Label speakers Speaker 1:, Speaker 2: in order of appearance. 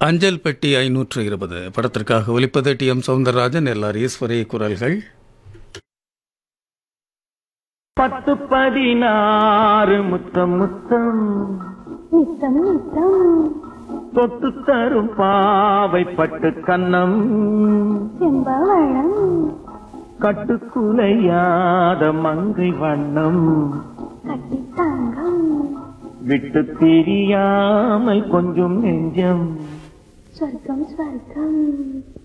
Speaker 1: அஞ்சல் பெட்டி ஐநூற்று இருபது படத்திற்காக ஒலிப்பது T M Soundararajan LR Eswari குரல்கள்
Speaker 2: பத்து பதினாறு முத்தம் முத்தம்
Speaker 3: நித்தம் நித்தம்
Speaker 2: தொட்டு தரும் பாவை பட்டு கன்னம்
Speaker 3: செம்பவளம்
Speaker 2: கட்டுக்குலையாத மங்கை வண்ணம்
Speaker 3: கட்டி தங்கம்
Speaker 2: விட்டு பிரியாமல் கொஞ்சம் நெஞ்சம்
Speaker 3: சொர்க்கம் ஸ்வர்க்கம்